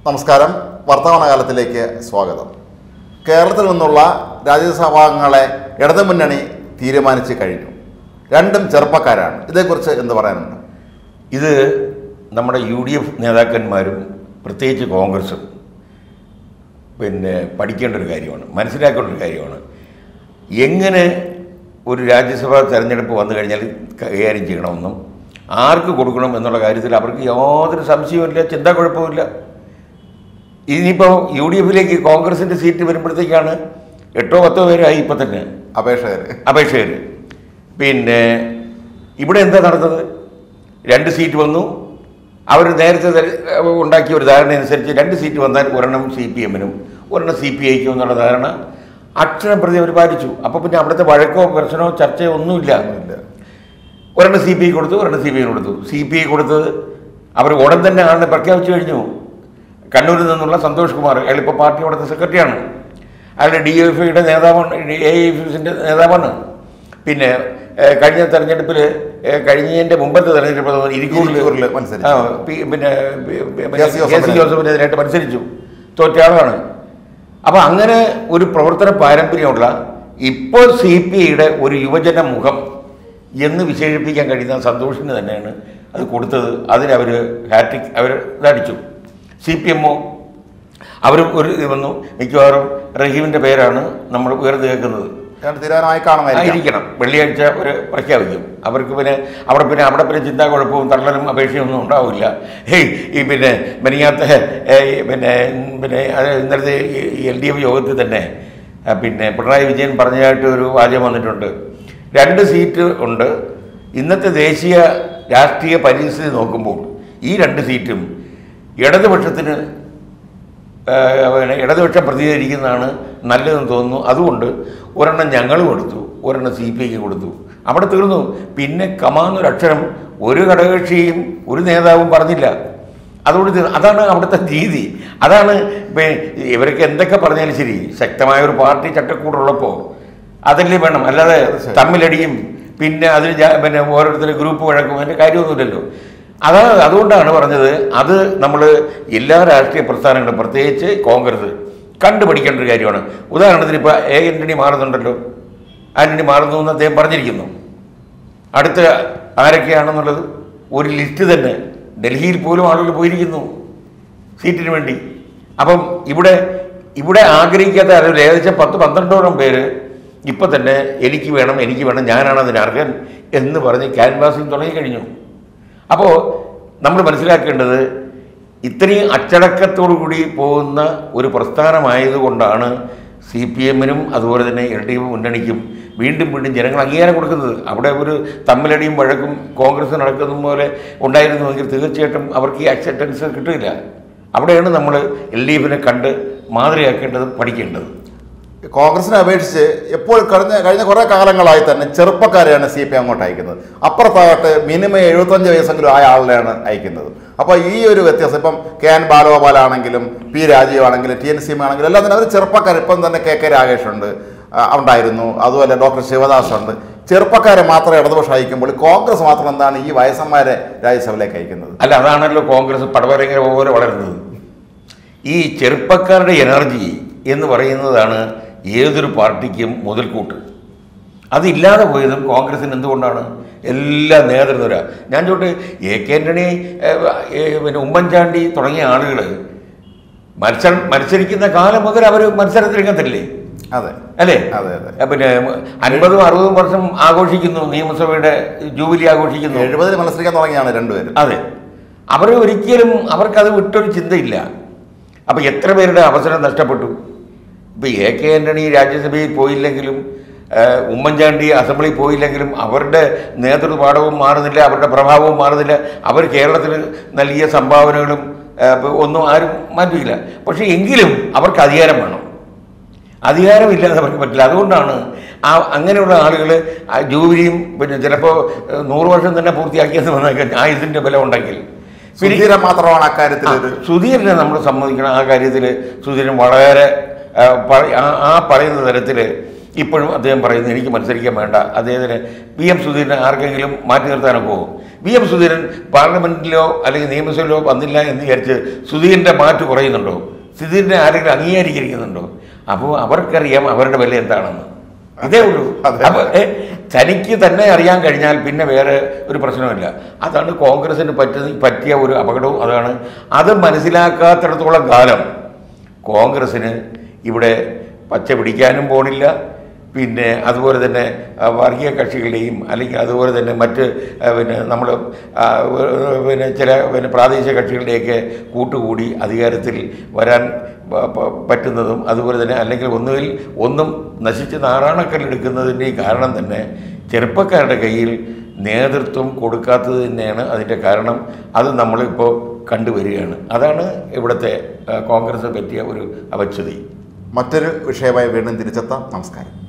നമസ്കാരം വർത്തമാനകാലത്തിലേക്ക് സ്വാഗതം കേരളത്തിൽ നിന്നുള്ള രാജ്യസഭാംഗങ്ങളെ ഇടതുമുന്നണി തീരുമാനിച്ചു കഴിഞ്ഞു രണ്ടും ചെറുപ്പക്കാരാണ് ഇതേക്കുറിച്ച് എന്ത് പറയാനുണ്ട് ഇത് നമ്മുടെ യു ഡി എഫ് നേതാക്കന്മാരും പ്രത്യേകിച്ച് കോൺഗ്രസും പിന്നെ പഠിക്കേണ്ട ഒരു കാര്യമാണ് മനസ്സിലാക്കേണ്ട ഒരു കാര്യമാണ് എങ്ങനെ ഒരു രാജ്യസഭാ തെരഞ്ഞെടുപ്പ് വന്നു കഴിഞ്ഞാൽ കൈകാര്യം ചെയ്യണമെന്നും ആർക്ക് കൊടുക്കണം എന്നുള്ള കാര്യത്തിൽ അവർക്ക് യാതൊരു സംശയവുമില്ല ചിന്താക്കുഴപ്പമില്ല ഇനിയിപ്പോൾ യു ഡി എഫിലേക്ക് കോൺഗ്രസിൻ്റെ സീറ്റ് വരുമ്പോഴത്തേക്കാണ് എട്ടോ പത്തോ പേരായി ഇപ്പം തന്നെ അപേക്ഷകർ അപേക്ഷകർ പിന്നെ ഇവിടെ എന്താ നടന്നത് രണ്ട് സീറ്റ് വന്നു അവർ നേരത്തെ ത- ഉണ്ടാക്കിയ ഒരു ധാരണ അനുസരിച്ച് രണ്ട് സീറ്റ് വന്നാൽ ഒരെണ്ണം സി പി എമ്മിനും ഒരെണ്ണം സി പി ഐക്കും എന്നുള്ള ധാരണ അക്ഷരം പ്രതി അവർ പാലിച്ചു അപ്പോൾ പിന്നെ അവിടുത്തെ വഴക്കോ പ്രശ്നമോ ചർച്ചയോ ഒന്നുമില്ല ഇല്ല. ഒരെണ്ണം സി പി ഐ കൊടുത്തു ഒരെണ്ണം സി പി ഐ കൊടുത്തു സി പി ഐ കൊടുത്തത് അവർ ഉടൻ തന്നെ ആളിനെ പ്രഖ്യാപിച്ചു കഴിഞ്ഞു കണ്ണൂരിൽ നിന്നുള്ള സന്തോഷ് കുമാർ അയാൾ ഇപ്പോൾ പാർട്ടി അവിടുത്തെ സെക്രട്ടറിയാണ് അയാൾ ഡി എഫ് ഐയുടെ നേതാവാണ് ഡി എ എഫ് എസിൻ്റെ നേതാവാണ് പിന്നെ ഏഹ്, കഴിഞ്ഞ തെരഞ്ഞെടുപ്പിൽ കഴിഞ്ഞതിൻ്റെ മുമ്പത്തെ തെരഞ്ഞെടുപ്പ് ഇരിക്കൂറിൽ ഇരിക്കൂറിൽ മത്സരിച്ചു. ആ, പി- പിന്നെ P- P- K C K C ജോസഫിനെ- ജോസഫിനെതിരായിട്ട് മത്സരിച്ചു തോറ്റ ആളാണ് അപ്പോൾ അങ്ങനെ ഒരു പ്രവർത്തന പാരമ്പര്യമുള്ള ഇപ്പോൾ സി പി ഐയുടെ ഒരു യുവജന മുഖം എന്ന് വിശേഷിപ്പിക്കാൻ കഴിയുന്ന സന്തോഷിന് തന്നെയാണ് അത് കൊടുത്തത് അതിനവർ ഹാട്രിക് അവർ ഇതടിച്ചു സി പി എമ്മോ അവർ ഒരു ഇത് വന്നു മിക്കവാറും റഹീമിൻ്റെ പേരാണ് നമ്മൾ ഉയർന്നു കേൾക്കുന്നത് രണ്ട് തീരുമാനമായി കാണുമായിരിക്കും ആയിരിക്കണം വെള്ളിയാഴ്ച ഒരു പ്രഖ്യാപിക്കും അവർക്ക് പിന്നെ അവിടെ പിന്നെ അവിടെ പിന്നെ ചിന്താ കുഴപ്പവും തള്ളലും അപേക്ഷയും ഒന്നും ഉണ്ടാവില്ല ഹേയ് ഈ പിന്നെ മെനിയാത്ത ഏയ് പിന്നെ പിന്നെ അത് ഇന്നലത്തെ എൽ ഡി എഫ് യോഗത്തിൽ തന്നെ ആ, പിന്നെ പിണറായി വിജയൻ പറഞ്ഞതായിട്ട് ഒരു വാചകം വന്നിട്ടുണ്ട് രണ്ട് സീറ്റ് ഉണ്ട് ഇന്നത്തെ ദേശീയ രാഷ്ട്രീയ പരിസ്ഥിതി നോക്കുമ്പോൾ ഈ രണ്ട് സീറ്റും ഇടതുപക്ഷത്തിന് ഏഹ് പിന്നെ ഇടതുപക്ഷം പ്രതികരിക്കുന്നതാണ് നല്ലതെന്ന് തോന്നുന്നു അതുകൊണ്ട് ഒരെണ്ണം ഞങ്ങൾ കൊടുത്തു ഒരെണ്ണം സി പി ഐക്ക് കൊടുത്തു അവിടെ തീർന്നു പിന്നെ കമാന്നൊരക്ഷരം ഒരു ഘടകകക്ഷിയും ഒരു നേതാവും പറഞ്ഞില്ല അതുകൊണ്ട് തീർന്നു. അതാണ് അവിടുത്തെ രീതി അതാണ് ഇപ്പം ഇവരൊക്കെ എന്തൊക്കെ പറഞ്ഞാലും ശരി ശക്തമായ ഒരു പാർട്ടി ചട്ടക്കൂടുള്ളപ്പോൾ അതല്ലേ വേണം അല്ലാതെ തമ്മിലടിയും പിന്നെ അതിന് ജാ- പിന്നെ ഓരോരുത്തർ ഗ്രൂപ്പ് വഴക്കും അതിൻ്റെ കാര്യമൊന്നുമില്ലല്ലോ അതാണ് അതുകൊണ്ടാണ് പറഞ്ഞത് അത് നമ്മൾ എല്ലാ രാഷ്ട്രീയ പ്രസ്ഥാനങ്ങളും പ്രത്യേകിച്ച് കോൺഗ്രസ് കണ്ടുപഠിക്കേണ്ട ഒരു കാര്യമാണ് ഉദാഹരണത്തിന് ഇപ്പോൾ എ ആന്റണി മാറുന്നുണ്ടല്ലോ ആന്റണി മാറുന്നു എന്ന് അദ്ദേഹം പറഞ്ഞിരിക്കുന്നു അടുത്ത ആരൊക്കെയാണെന്നുള്ളത് ഒരു ലിസ്റ്റ് തന്നെ ഡൽഹിയിൽ പോലും ആളുകൾ പോയിരിക്കുന്നു സീറ്റിന് വേണ്ടി അപ്പം ഇവിടെ ഇവിടെ ആഗ്രഹിക്കാത്ത ആരും ഏകദേശം പത്ത് പന്ത്രണ്ടോളം പേര് ഇപ്പം തന്നെ എനിക്ക് വേണം എനിക്ക് വേണം ഞാനാണ് അതിന് അർഹൻ എന്ന് പറഞ്ഞ് ക്യാൻവാസിങ് തുടങ്ങിക്കഴിഞ്ഞു അപ്പോൾ നമ്മൾ മനസ്സിലാക്കേണ്ടത് ഇത്രയും അച്ചടക്കത്തോടു കൂടി പോകുന്ന ഒരു പ്രസ്ഥാനമായതുകൊണ്ടാണ് സി പി എമ്മിനും അതുപോലെ തന്നെ എൽ ഡി എഫ് മുന്നണിക്കും വീണ്ടും വീണ്ടും ജനങ്ങൾ അംഗീകാരം കൊടുക്കുന്നത് അവിടെ ഒരു തമ്മിലടിയും വഴക്കും കോൺഗ്രസ് നടക്കുന്ന പോലെ ഉണ്ടായിരുന്നുവെങ്കിൽ തീർച്ചയായിട്ടും അവർക്ക് ഈ അക്സെപ്റ്റൻസ് കിട്ടില്ല അവിടെയാണ് നമ്മൾ എൽ ഡി എഫിനെ കണ്ട് മാതൃകയാക്കേണ്ടത് പഠിക്കേണ്ടത് കോൺഗ്രസിനെ അപേക്ഷിച്ച് എപ്പോൾ കഴിഞ്ഞ കഴിഞ്ഞ കുറേ കാലങ്ങളായി തന്നെ ചെറുപ്പക്കാരെയാണ് സി പി അങ്ങോട്ട് അയക്കുന്നത് അപ്പുറത്താകട്ടെ മിനിമം എഴുപത്തഞ്ച് വയസ്സെങ്കിലും ആയ ആളിനെയാണ് അയക്കുന്നത് അപ്പോൾ ഈ ഒരു വ്യത്യാസം ഇപ്പം കെ എൻ ബാലഗോപാലാണെങ്കിലും പി രാജീവ് ആണെങ്കിലും ടി എൻ സി ആണെങ്കിലും എല്ലാം തന്നെ അവർ ചെറുപ്പക്കാർ ഇപ്പം തന്നെ കെ കെ രാഗേഷ് ഉണ്ട് ആ, ഉണ്ടായിരുന്നു അതുപോലെ ഡോക്ടർ ശിവദാസ് ഉണ്ട് ചെറുപ്പക്കാരെ മാത്രം ഇടതുപക്ഷം അയക്കുമ്പോൾ കോൺഗ്രസ് മാത്രം എന്താണ് ഈ വയസ്സന്മാരെ രാജ്യസഭയിലേക്ക് അയക്കുന്നത് അല്ല അതാണല്ലോ കോൺഗ്രസ് പടവരങ്ങര പോലെ വളരുന്നത് ഈ ചെറുപ്പക്കാരുടെ എനർജി എന്ന് പറയുന്നതാണ് ഏതൊരു പാർട്ടിക്കും മുതൽക്കൂട്ട് അതില്ലാതെ പോയതും കോൺഗ്രസിന് എന്തുകൊണ്ടാണ് എല്ലാ നേതൃത്വര ഞാൻ ചോട്ട് എ കെ ആൻ്റണി ഏഹ്, ഏഹ്, പിന്നെ ഉമ്മൻചാണ്ടി തുടങ്ങിയ ആളുകൾ മത്സരം മത്സരിക്കുന്ന കാലം മുതൽ അവർ മത്സരത്തിൽ രംഗത്തില്ലേ അതെ അല്ലേ അതെ അതെ ഏഹ്, പിന്നെ അൻപതും അറുപതും വർഷം ആഘോഷിക്കുന്നു നിയമസഭയുടെ ജൂബിലി ആഘോഷിക്കുന്നു എഴുപതിൽ മത്സരിക്കാൻ തുടങ്ങിയാണ് രണ്ടുപേരും അതെ അവർ ഒരിക്കലും അവർക്കത് വിട്ടൊരു ചിന്തയില്ല അപ്പോൾ എത്ര പേരുടെ അവസരം നഷ്ടപ്പെട്ടു ഇപ്പോൾ എ കെ ആൻ്റണി രാജ്യസഭയിൽ പോയില്ലെങ്കിലും ഏഹ്, ഉമ്മൻചാണ്ടി അസംബ്ലിയിൽ പോയില്ലെങ്കിലും അവരുടെ നേതൃപാഠവും മാറുന്നില്ല അവരുടെ പ്രഭാവവും മാറുന്നില്ല അവർ കേരളത്തിൽ നൽകിയ സംഭാവനകളും ഏഹ്, ഇപ്പൊ ഒന്നും ആരും മാറ്റിയില്ല പക്ഷേ എങ്കിലും അവർക്ക് അധികാരം വേണം അധികാരമില്ലാതെ അവർക്ക് പറ്റില്ല അതുകൊണ്ടാണ് ആ അങ്ങനെയുള്ള ആളുകൾ ജൂബിലിയും പിന്നെ ചിലപ്പോൾ ഏഹ്, നൂറ് വർഷം തന്നെ പൂർത്തിയാക്കിയെന്ന് വന്നേക്കാൻ ആ ഇതിൻ്റെ ബലം ഉണ്ടെങ്കിൽ പിന്നെ സുധീരൻ മാത്രമാണ് അക്കാര്യത്തിൽ ആ, ഒരു സുധീരനെ നമ്മൾ സമ്മതിക്കണം ആ കാര്യത്തിൽ സുധീരൻ വളരെ ആ, പറ- ആ- ആ പറയുന്ന തരത്തിൽ ഇപ്പോഴും അദ്ദേഹം പറയുന്നത് എനിക്ക് മത്സരിക്കാൻ വേണ്ട അദ്ദേഹത്തിന് പി എം സുധീരനെ ആർക്കെങ്കിലും മാറ്റി നിർത്താനൊക്കെ പോകും വി എം സുധീരൻ പാർലമെന്റിലോ അല്ലെങ്കിൽ നിയമസഭയിലോ വന്നില്ല എന്ന് വിചാരിച്ച് സുധീരന്റെ മാറ്റ് കുറയുന്നുണ്ടോ സുധീരനെ ആരെങ്കിലും അംഗീകരിക്കുന്നുണ്ടോ അപ്പോൾ അവർക്കറിയാം അവരുടെ വില എന്താണെന്ന് ഇതേ ഉള്ളൂ അതെ. അപ്പൊ ഏ, തനിക്ക് തന്നെ അറിയാൻ കഴിഞ്ഞാൽ പിന്നെ വേറെ ഒരു പ്രശ്നമില്ല അതാണ് കോൺഗ്രസിന് പറ്റുന്ന പറ്റിയ ഒരു അപകടവും അതാണ് അത് മനസ്സിലാക്കാത്തിടത്തോളം കാലം കോൺഗ്രസ്സിന് ഇവിടെ പച്ച പിടിക്കാനും പോണില്ല പിന്നെ അതുപോലെ തന്നെ ആ, വർഗീയ കക്ഷികളുടെയും അല്ലെങ്കിൽ അതുപോലെ തന്നെ മറ്റ് ആ, പിന്നെ നമ്മൾ പിന്നെ ചില പിന്നെ പ്രാദേശിക കക്ഷികളുടെയൊക്കെ കൂട്ടുകൂടി അധികാരത്തിൽ വരാൻ പ- പ- പറ്റുന്നതും അതുപോലെ തന്നെ അല്ലെങ്കിൽ ഒന്നുകിൽ ഒന്നും നശിച്ച് നാറാണക്കല്ലെടുക്കുന്നതിൻ്റെ കാരണം തന്നെ ചെറുപ്പക്കാരുടെ കയ്യിൽ നേതൃത്വം കൊടുക്കാത്തത് തന്നെയാണ് അതിൻ്റെ കാരണം അത് നമ്മളിപ്പോൾ കണ്ടുവരികയാണ് അതാണ് ഇവിടുത്തെ ആ, കോൺഗ്രസ് പറ്റിയ ഒരു അപച്യുതി മറ്റൊരു വിഷയമായി വീണ്ടും തിരിച്ചെത്താം നമസ്കാരം